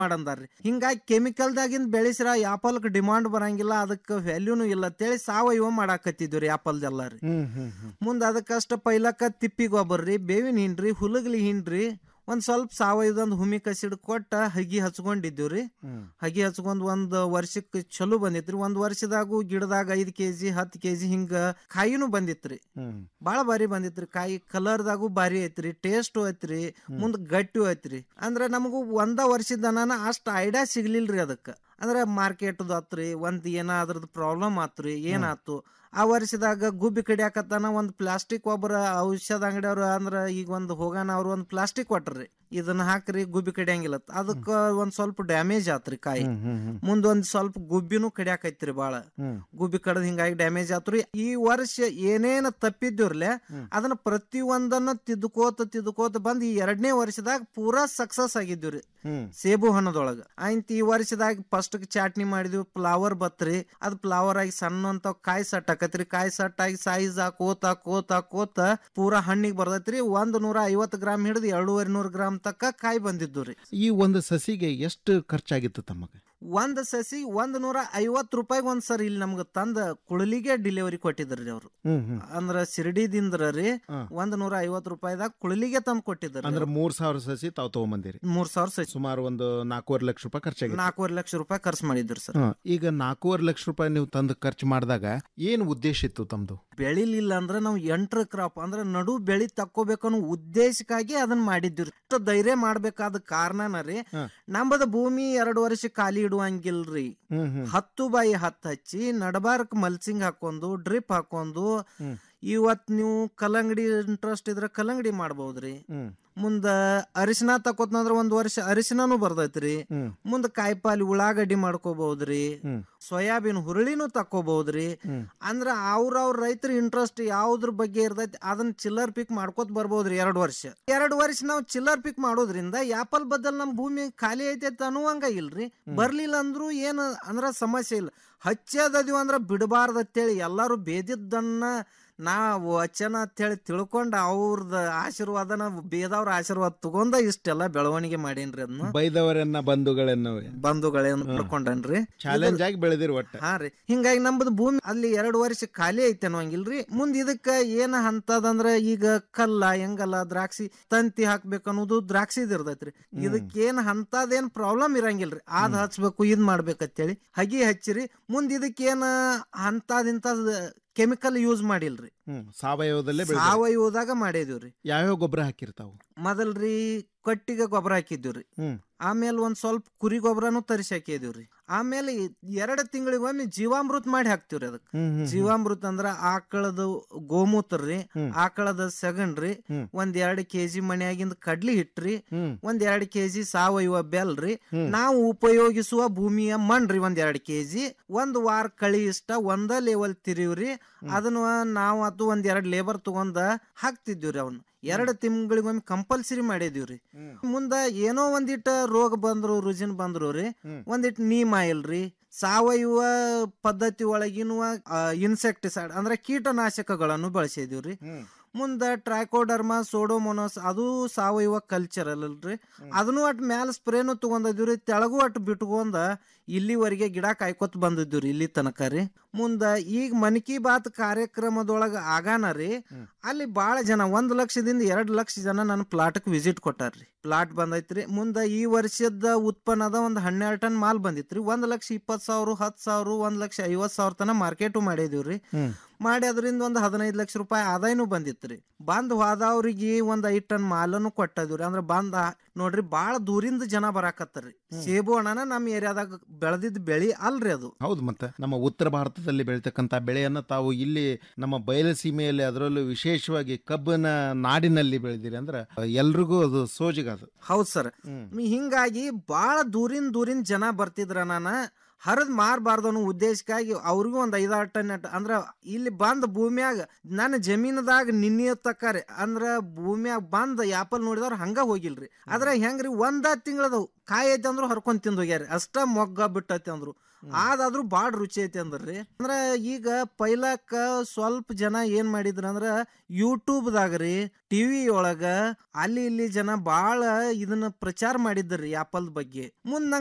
ಮಾಡಂದಾರ್ರಿ ಹಿಂಗಾಗಿ ಕೆಮಿಕಲ್ದಾಗಿಂದ ಬೆಳೆಸಿರ ಆಪಲ್ಕ್ ಡಿಮಾಂಡ್ ಬರಂಗಿಲ್ಲ ಅದಕ್ಕೆ ವ್ಯಾಲ್ಯೂನು ಇಲ್ಲ ಅಂತೇಳಿ ಸಾವಯವ ಮಾಡಾಕತ್ತಿದ್ವಿ ರೀ ಆಪಲ್ದೆಲ್ಲ ರೀ ಹ್ಮ್ ಹ್ಮ್ ಹ್ಮ್ ಮುಂದೆ ಅದಕ್ಕಷ್ಟ ಪೈಲಕ್ಕ ತಿಪ್ಪಿ ಗೊಬ್ಬರ ರೀ ಬೇವಿನ ಹಿಂಡ್ರಿ ಹುಲಗ್ಲಿ ಹಿಂಡ್ರಿ ಒಂದ್ ಸ್ವಲ್ಪ ಸಾವಯವದೊಂದು ಹುಮಿಕ್ ಅಸಿಡ್ ಕೊಟ್ಟ ಹಗಿ ಹಚ್ಕೊಂಡಿದ್ದೀವಿ ರೀ ಹ್ಮ್ ಹಗಿ ಹಚ್ಕೊಂಡ್ ಒಂದ್ ವರ್ಷಕ್ಕೆ ಚಲೋ ಬಂದಿತ್ರಿ ಒಂದ್ ವರ್ಷದಾಗೂ ಗಿಡದಾಗ ಐದ್ ಕೆಜಿ ಹತ್ತು ಕೆಜಿ ಹಿಂಗ ಕಾಯಿನೂ ಬಂದಿತ್ರಿ ಹ್ಮ್ ಬಾಳ ಬಾರಿ ಬಂದಿತ್ರಿ ಕಾಯಿ ಕಲರ್ದಾಗೂ ಬಾರಿ ಐತ್ರಿ ಟೇಸ್ಟ್ ಐತ್ರಿ ಮುಂದ್ ಗಟ್ಟಿ ಐತ್ರಿ ಅಂದ್ರ ನಮಗೂ ಒಂದ ವರ್ಷದನ ಅಷ್ಟ ಐಡಿಯಾ ಸಿಗ್ಲಿಲ್ರಿ ಅದಕ್ಕ ಅಂದ್ರ ಮಾರ್ಕೆಟ್ ಆತ್ರಿ ಒಂದ್ ಏನ ಅದ್ರದ್ದು ಪ್ರಾಬ್ಲಮ್ ಆತ್ರಿ ಏನಾತು ಆ ವರ್ಷದಾಗ ಗುಬ್ಬಿ ಕಡಿಯಾಕತ್ತಾನ ಒಂದ್ ಪ್ಲಾಸ್ಟಿಕ್ ಒಬ್ಬರ ಔಷಧ ಅಂಗಡಿಯವ್ರು ಅಂದ್ರ ಈಗ ಒಂದ್ ಹೋಗಾನ ಅವ್ರು ಒಂದ್ ಪ್ಲಾಸ್ಟಿಕ್ ಕೊಟ್ರಿ ಇದನ್ನ ಹಾಕ್ರಿ ಗುಬ್ಬಿ ಕಡಿಯಂಗಿಲ್ಲ ಅದಕ್ಕ ಒಂದ್ ಸ್ವಲ್ಪ ಡ್ಯಾಮೇಜ್ ಆತ್ರಿ ಕಾಯಿ ಹ್ಮ್ ಹ್ಮ್ ಹ್ಮ್ ಮುಂದ್ ಒಂದ್ ಸ್ವಲ್ಪ ಗುಬ್ಬಿನೂ ಕಡಿಯಾಕೈತ್ರಿ ಬಾಳ ಹ್ಮ್ ಗುಬ್ಬಿ ಕಡದ್ ಹಿಂಗಾಗಿ ಡ್ಯಾಮೇಜ್ ಆತ್ರಿ ಈ ವರ್ಷ ಏನೇನ ತಪ್ಪಿದ್ದಿರ್ಲೆ ಅದನ್ನ ಪ್ರತಿ ಒಂದನ್ನ ತಿದ್ಕೋತ ತಿದ್ಕೋತ ಬಂದ್ ಈ ಎರಡನೇ ವರ್ಷದಾಗ ಪೂರಾ ಸಕ್ಸಸ್ ಆಗಿದ್ವಿ ಹ್ಮ್ ಸೇಬು ಹಣ್ಣದೊಳಗ ಆಯ್ತು ಈ ವರ್ಷದಾಗ ಫಸ್ಟ್ ಚಾಟ್ನಿ ಮಾಡಿದ್ವಿ ಫ್ಲವರ್ ಬತ್ರಿ ಅದ್ ಫ್ಲವರ್ ಆಗಿ ಸಣ್ಣ ಅಂತ ಕಾಯಿ ಸಟ್ ಆಕತ್ರಿ ಕಾಯಿ ಸಟ್ ಆಗಿ ಸೈಜ್ ಹಾಕೋತ ಹಾಕೋತ ಹಾಕೋತ ಪೂರಾ ಹಣ್ಣಿಗೆ ಬರ್ತೈತ್ರಿ ಒಂದ್ ನೂರ ಐವತ್ ಗ್ರಾಮ್ ಹಿಡಿದು ಎರಡೂವರೆ ನೂರ್ ಗ್ರಾಮ್ ತಕ್ಕ ಕಾಯಿ ಬಂದಿದ್ದು ರೀ ಈ ಒಂದು ಸಸಿಗೆ ಎಷ್ಟು ಖರ್ಚಾಗಿತ್ತು ತಮಗೆ ಒಂದ್ ಸಸಿ ಒಂದ್ ನೂರ ಐವತ್ ರೂಪಾಯಿಗೆ ಒಂದ್ ಸರ್ ಇಲ್ಲಿ ನಮ್ಗ ತಂದ ಕುಳಲಿಗೆ ಡಿಲಿವರಿ ಕೊಟ್ಟಿದ್ರಿ ಅವ್ರು ಹ್ಮ್ ಹ್ಮ್ ಅಂದ್ರ ಸಿರಡಿದಿಂದ್ರ ರೀ ಹಾ. ಒಂದ್ ನೂರ ಐವತ್ ರೂಪಾಯಿದಾಗ ಕುಳಲಿಗೆ ತಂದ್ ಕೊಟ್ಟಿದ್ರಿ ಅಂದ್ರೆ ಮೂರ್ ಸಾವಿರ ಸಸಿ ತಾವು ತಗೊಂಬಂದಿರಿ ಮೂರ್ ಸಾವಿರ ಸಸಿ ಸುಮಾರು ಒಂದು ನಾಲ್ಕೂವರೆ ಲಕ್ಷ ರೂಪಾಯಿ ಖರ್ಚಾಗಿತ್ತು ನಾಲ್ಕೂವರೆ ಲಕ್ಷ ರೂಪಾಯಿ ಖರ್ಚು ಮಾಡಿದ್ರಿ ಸರ್ ಹಾ, ಈಗ ನಾಲ್ಕೂವರೆ ಲಕ್ಷ ರೂಪಾಯಿ ನೀವು ತಂದು ಖರ್ಚು ಮಾಡಿದಾಗ ಏನ್ ಉದ್ದೇಶ ಇತ್ತು ತಮ್ದು ಬೆಳಿಲಿಲ್ಲ ಅಂದ್ರೆ ನಾವು ಎಂಟ್ರ ಕ್ರಾಪ್ ಅಂದ್ರೆ ನಡು ಬೆಳಿ ತಕ್ಕೋಬೇಕನ್ನೋ ಉದ್ದೇಶಕ್ಕಾಗಿ ಅದನ್ನ ಮಾಡಿದ್ವಿ ಇಷ್ಟು ಧೈರ್ಯ ಮಾಡ್ಬೇಕಾದ ಕಾರಣನ ರೀ ಹಾ. ನಮ್ಮದ ಭೂಮಿ ಎರಡು ವರ್ಷ ಖಾಲಿ ಇಡುವಂಗಿಲ್ರಿ ಹ್ಮ್ ಹ್ಮ್ ಹತ್ತು ಬಾಯಿ ಹತ್ತು ಹಚ್ಚಿ ನಡಬಾರ್ಕ್ ಮಲ್ಸಿಂಗ್ ಹಾಕೊಂಡು ಡ್ರಿಪ್ ಹಾಕೊಂಡು ಹ್ಮ್. ಇವತ್ ನೀವು ಕಲ್ಲಂಗಡಿ ಇಂಟ್ರೆಸ್ಟ್ ಇದ್ರೆ ಕಲ್ಲಂಗಡಿ ಮಾಡ್ಬೋದ್ರಿ ಹ್ಮ್ ಮುಂದ ಅರಿಶಿನ ತಕೋತ್ನಂದ್ರ ಒಂದ್ ವರ್ಷ ಅರಿಶಿನನು ಬರ್ತೈತ್ರಿ ಹ್ಮ್ ಮುಂದ ಕಾಯಿಪಾಲಿ ಉಳ್ಳಾಗಡ್ಡಿ ಮಾಡ್ಕೋಬಹುದ್ರಿ ಹ್ಮ್ ಸೋಯಾಬೀನ್ ಹುರುಳಿನೂ ತಕ್ಕೋಬಹುದ್ರಿ ಹ್ಮ್. ಅಂದ್ರ ಅವ್ರವ್ರ ರೈತರ ಇಂಟ್ರೆಸ್ಟ್ ಯಾವ್ದ್ರ ಬಗ್ಗೆ ಇರ್ತೈತಿ ಅದನ್ನ ಚಿಲ್ಲರ್ ಪಿಕ್ ಮಾಡ್ಕೋತ ಬರ್ಬೋದ್ರಿ ಎರಡ್ ವರ್ಷ ಎರಡ್ ವರ್ಷ ನಾವು ಚಿಲ್ಲರ್ ಪಿಕ್ ಮಾಡೋದ್ರಿಂದ ಯಾಪಲ್ ಬದಲ್ ನಮ್ ಭೂಮಿ ಖಾಲಿ ಐತೆ ಅನ್ನುವಂಗ ಇಲ್ರಿ ಬರ್ಲಿಲ್ಲ ಅಂದ್ರು ಏನ್ ಅಂದ್ರ ಸಮಸ್ಯೆ ಇಲ್ಲ ಹಚ್ಚದದಿವ ಅಂದ್ರ ಬಿಡಬಾರ್ದ ಅಂತೇಳಿ ಎಲ್ಲಾರು ಬೇದಿದ್ದನ್ನ ನಾ ವಚನ ಅಂತೇಳಿ ತಿಳ್ಕೊಂಡ ಅವ್ರದ ಆಶೀರ್ವಾದನ ಬೇದವ್ರ ಆಶೀರ್ವಾದ ತಗೊಂಡ ಇಷ್ಟೆಲ್ಲ ಬೆಳವಣಿಗೆ ಮಾಡೇನ್ರಿ ಅದನ್ನ ಬೈದವರನ್ನ ಬಂಧುಗಳನ್ನ ಬಂಧುಗಳೇನ್ ಪಡ್ಕೊಂಡನ್ರಿ ಚಾಲೆಂಜ್ ಆಗಿ ಬೆಳೆದಿರಿ ಒಟ್ಟ ಹಾ ರೀ ಹಿಂಗಾಗಿ ನಮ್ದು ಭೂಮಿ ಅಲ್ಲಿ ಎರಡು ವರ್ಷ ಖಾಲಿ ಐತೆ ಅನ್ನೋಂಗಿಲ್ರಿ ಮುಂದ್ ಇದಕ್ಕ ಏನ ಹಂತದಂದ್ರ ಈಗ ಕಲ್ಲ ಹೆಂಗಲ್ಲ ದ್ರಾಕ್ಷಿ ತಂತಿ ಹಾಕ್ಬೇಕು ಅನ್ನೋದು ದ್ರಾಕ್ಷಿದ್ ಇರ್ತೈತ್ರಿ ಇದಕ್ಕ ಏನ್ ಹಂತದೇನ್ ಪ್ರಾಬ್ಲಮ್ ಇರಂಗಿಲ್ರಿ ಅದ್ ಹಚ್ಬೇಕು ಇದ್ ಮಾಡ್ಬೇಕಂತೇಳಿ ಹಗಿ ಹಚ್ಚಿರಿ ಮುಂದ್ ಇದಕ್ಕೇನ ಹಂತದಿಂತ ಕೆಮಿಕಲ್ ಯೂಸ್ ಮಾಡಿಲ್ರಿ ಹ್ಮ್ ಸಾವಯವದಲ್ಲೇ ಬೆಳೆದಿರಿ ಸಾವಯವದಾಗ ಮಾಡಿದೀವ್ರಿ ಯಾವ್ಯಾವ ಗೊಬ್ಬರ ಹಾಕಿರ್ತಾವು ಮೊದಲ್ರಿ ಕಟ್ಟಿಗೆ ಗೊಬ್ಬರ ಹಾಕಿದ್ದೀವ್ರಿ ಹ್ಮ್ ಆಮೇಲೆ ಒಂದ್ ಸ್ವಲ್ಪ ಕುರಿ ಗೊಬ್ಬರನು ತರಿಸಿ ಹಾಕಿದೀವ್ರಿ ಆಮೇಲೆ ಎರಡು ತಿಂಗಳಿಗೊಮ್ಮೆ ಜೀವಾಮೃತ ಮಾಡಿ ಹಾಕ್ತಿವ್ರಿ ಅದಕ್ಕೆ ಹ್ಮ್ ಹ್ಮ್ ಜೀವಾಮೃತ ಅಂದ್ರ ಆಕಳದ ಗೋಮೂತ್ರ ರೀ ಹ್ಮ್. ಆಕಳದ ಸಗಣ್ರಿ ಹ್ಮ್. ಒಂದ್ ಎರಡ್ ಕೆಜಿ ಮನ್ಯಾಗಿಂದ ಕಡ್ಲಿ ಹಿಟ್ರಿ ಹ್ಮ್ ಒಂದ್ ಎರಡ್ ಕೆಜಿ ಸಾವಯವ ಬೆಲ್ರಿ ನಾವು ಉಪಯೋಗಿಸುವ ಭೂಮಿಯ ಮಣ್ರಿ ಒಂದ್ ಎರಡ್ ಕೆಜಿ ಒಂದ್ ವಾರ ಕಳಿ ಇಷ್ಟ ಒಂದ ಲೆವೆಲ್ ತಿರಿವ್ರಿ ಅದನ್ನ ನಾವು ಅದು ಒಂದ್ ಎರಡ್ ಲೇಬರ್ ತಗೊಂಡ ಹಾಕ್ತಿದ್ವಿ ಅವ್ನ ಎರಡ್ ತಿಂಗಳಿಗೊಮ್ಮೆ ಕಂಪಲ್ಸರಿ ಮಾಡಿದೀವ್ರಿ ಮುಂದ ಏನೋ ಒಂದಿಟ್ಟ ರೋಗ ಬಂದ್ರು ರುಜಿನ್ ಬಂದ್ರು ರೀ ಒಂದಿಟ್ ನೀಮ್ ಆಯಿಲ್ ರೀ ಸಾವಯವ ಪದ್ಧತಿ ಒಳಗಿನುವ ಇನ್ಸೆಕ್ಟಿಸೈಡ್ ಅಂದ್ರೆ ಕೀಟನಾಶಕಗಳನ್ನು ಬಳಸಿದೀವ್ರಿ ಹ್ಮ್ ಮುಂದ ಟ್ರೈಕೋಡರ್ಮಾ ಸೋಡೋಮೋನೋಸ್ ಅದು ಸಾವಯವ ಕಲ್ಚರಲ್ ಅಲ್ರಿ ಅದನ್ನು ಅಟ್ ಮ್ಯಾಲ ಸ್ಪ್ರೇನು ತಗೊಂಡಿದ್ವಿ ತೆಳಗು ಅಟ್ ಬಿಟ್ಕೊಂಡ ಇಲ್ಲಿವರೆಗೆ ಗಿಡ ಕಾಯ್ಕೊತ್ ಬಂದಿದ್ವಿ ಇಲ್ಲಿ ತನಕ ರೀ ಮುಂದ ಈಗ ಮನ್ ಕಿ ಬಾತ್ ಕಾರ್ಯಕ್ರಮದೊಳಗ ಆಗಾನ ರೀ ಅಲ್ಲಿ ಬಾಳ ಜನ ಒಂದ್ ಲಕ್ಷದಿಂದ ಎರಡ್ ಲಕ್ಷ ಜನ ನನ್ನ ಪ್ಲಾಟ್ಕ್ ವಿಸಿಟ್ ಕೊಟ್ಟಾರ್ರಿ ಪ್ಲಾಟ್ ಬಂದೈತ್ರಿ ಮುಂದ ಈ ವರ್ಷದ ಉತ್ಪನ್ನದ ಒಂದ್ ಹನ್ನೆರಡು ಟನ್ ಮಾಲ್ ಬಂದಿತ್ರಿ ಒಂದ್ ಲಕ್ಷ ಇಪ್ಪತ್ ಸಾವಿರ ಹತ್ ಸಾವಿರ ಒಂದ್ ಲಕ್ಷ ಐವತ್ ಸಾವಿರ ತನ ಮಾರ್ಕೆಟು ಮಾಡಿದೀವ್ರಿ ಹ್ಮ್ ಮಾಡಿ ಅದರಿಂದ ಒಂದ್ ಹದಿನೈದು ಲಕ್ಷ ರೂಪಾಯಿ ಆದಾಯನು ಬಂದಿತ್ರಿ ಬಂದ್ ಹೋದವ್ರಿಗೆ ಒಂದ್ ಐದ್ ಟನ್ ಮಾಲನು ಕೊಟ್ಟದಿವ್ರಿ ಅಂದ್ರ ಬಂದ ನೋಡ್ರಿ ಬಾಳ ದೂರಿಂದ ಜನ ಬರಾಕತ್ತಾರ್ರಿ ಸೇಬು ಹಣ್ಣನ ನಮ್ ಏರಿಯಾದಾಗ ಬೆಳೆದಿದ್ ಬೆಳಿ ಅಲ್ರಿ ಅದು ಹೌದು ಮತ್ತೆ ನಮ್ಮ ಉತ್ತರ ಭಾರತದಲ್ಲಿ ಬೆಳೀತಕ್ಕಂಥ ಬೆಳೆಯನ್ನ ತಾವು ಇಲ್ಲಿ ನಮ್ಮ ಬಯಲಸೀಮೆಯಲ್ಲಿ ಅದರಲ್ಲೂ ವಿಶೇಷವಾಗಿ ಕಬ್ಬಿನ ನಾಡಿನಲ್ಲಿ ಬೆಳೆದಿರಿ ಅಂದ್ರೆ ಎಲ್ರಿಗೂ ಅದು ಸೋಜಿಗದು ಹೌದ್ ಸರ್ ಹ್ಮ್. ಹಿಂಗಾಗಿ ಬಾಳ ದೂರಿನ್ ದೂರಿನ್ ಜನ ಬರ್ತಿದ್ರ ನಾನ ಹರಿದ್ ಮಾರಬಾರ್ದು ಅನ್ನೋ ಉದ್ದೇಶಕ್ಕಾಗಿ ಅವ್ರಿಗೂ ಒಂದ್ ಐದಾರು ಟನ್ ಅಟ್- ಅಂದ್ರ ಇಲ್ಲಿ ಬಂದ್ ಭೂಮಿಯಾಗ ನನ್ನ ಜಮೀನದಾಗ ನಿನ್ನೆ ತಕ್ಕಾರಿ ಅಂದ್ರ ಭೂಮಿಯಾಗ ಬಂದ್ ಯಾಪಲ್ ನೋಡಿದವ್ರ ಹಂಗ ಹೋಗಿಲ್ರಿ ಆದ್ರ ಹೆಂಗ್ರಿ ಒಂದ ತಿಂಗಳದ ಕಾಯಿ ಐತಿ ಅಂದ್ರು ಹರ್ಕೊಂಡ್ ತಿಂದ್ ಹೋಗ್ಯಾರಿ ಅಷ್ಟ ಮೊಗ್ಗ ಬಿಟ್ಟೈತಿ ಅಂದ್ರು ಆದಾದ್ರೂ ಬಾಳ ರುಚಿ ಐತಿ ಅಂದ್ರಿ ಅಂದ್ರ ಈಗ ಪೈಲಕ್ಕ ಸ್ವಲ್ಪ ಜನ ಏನ್ ಮಾಡಿದ್ರ ಅಂದ್ರ ಯೂಟ್ಯೂಬ್ದಾಗ ರೀ ಟಿವಿ ಒಳಗ ಅಲ್ಲಿ ಇಲ್ಲಿ ಜನ ಬಾಳ ಇದನ್ನ ಪ್ರಚಾರ ಮಾಡಿದ್ರಿ ಆಪಲ್ ಬಗ್ಗೆ ಮುಂದ್